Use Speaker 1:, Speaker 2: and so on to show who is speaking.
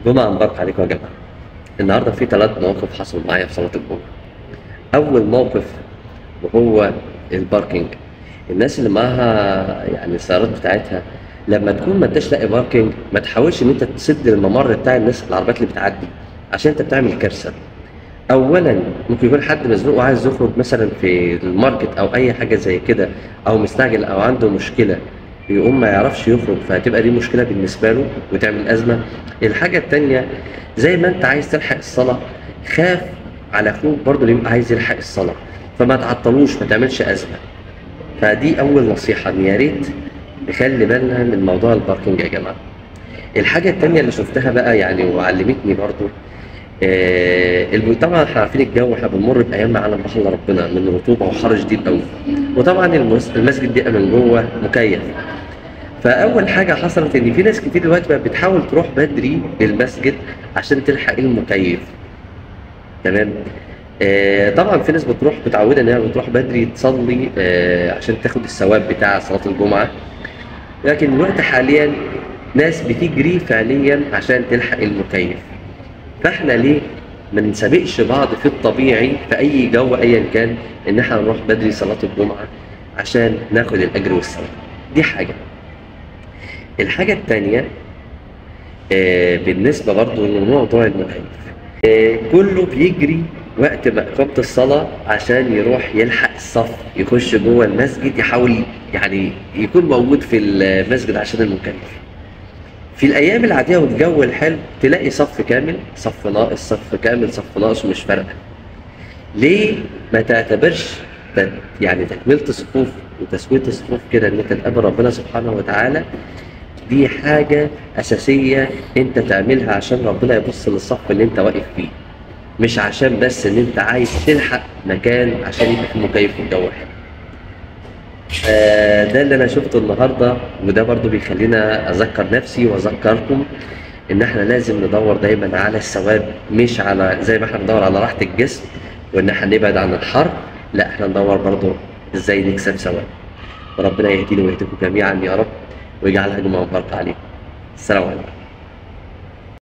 Speaker 1: جمعة مبارك عليكم يا جماعة النهاردة في ثلاث مواقف حصلوا معايا في صلاة الجمعة أول موقف وهو الباركينج الناس اللي معاها يعني السيارات بتاعتها لما تكون ما انتش لاقي باركينج ما تحاولش ان انت تسد الممر بتاع الناس العربيات اللي بتعدي عشان انت بتعمل كارثة اولا ممكن يكون حد مزنوق وعايز يخرج مثلا في الماركت او اي حاجه زي كده او مستعجل او عنده مشكله يقوم ما يعرفش يخرج فهتبقى دي مشكله بالنسبه له وتعمل ازمه الحاجه التانيه زي ما انت عايز تلحق الصلاه خاف على اخوك برضه اللي يبقى عايز يلحق الصلاه فما تعطلوش ما تعملش ازمه فدي اول نصيحه ان يا ريت نخلي بالنا من موضوع الباركنج يا جماعه الحاجه التانيه اللي شفتها بقى يعني وعلمتني برضه آه، الم- طبعا احنا عارفين الجو احنا بنمر بايام ما يعلم بها الا ربنا من رطوبه وحر شديد قوي وطبعا المس- المسجد بيبقى من جوه مكيف فاول حاجه حصلت ان في ناس كتير دلوقتي بقت بتحاول تروح بدري للمسجد عشان تلحق المكيف تمام آه طبعا في ناس بتروح متعوده انها بتروح بدري تصلي آه عشان تاخد الثواب بتاع صلاه الجمعه لكن الوقت حاليا ناس بتجري فعليا عشان تلحق المكيف فاحنا ليه ما نسابقش بعض في الطبيعي في اي جو ايا كان ان احنا نروح بدري صلاه الجمعه عشان ناخد الاجر والثواب دي حاجه الحاجه الثانيه بالنسبه برضو لموضوع المكيف آه، كله بيجري وقت ما اقامه الصلاه عشان يروح يلحق الصف يخش جوه المسجد يحاول يعني يكون موجود في المسجد عشان المكيف في الايام العاديه والجو الحلو تلاقي صف كامل صف ناقص صف كامل صف ناقص مش فارقه ليه ما تعتبرش ت- يعني تكمله الصفوف وتسويه الصفوف كده ان انت تقابل ربنا سبحانه وتعالى دي حاجه اساسيه انت تعملها عشان ربنا يبص للصف اللي انت واقف فيه مش عشان بس ان انت عايز تلحق مكان عشان يبقى في مكيف والجو حلو آه، ده اللي انا شفته النهارده وده برضو بيخلينا اذكر نفسي واذكركم ان احنا لازم ندور دايما على الثواب مش على زي ما احنا بندور على راحه الجسم وان احنا نبعد عن الحر لا احنا ندور برضو ازاي نكسب ثواب وربنا يهدينا ويهديكم جميعا يا رب ويجعلها جمعه مباركه عليكم السلام عليكم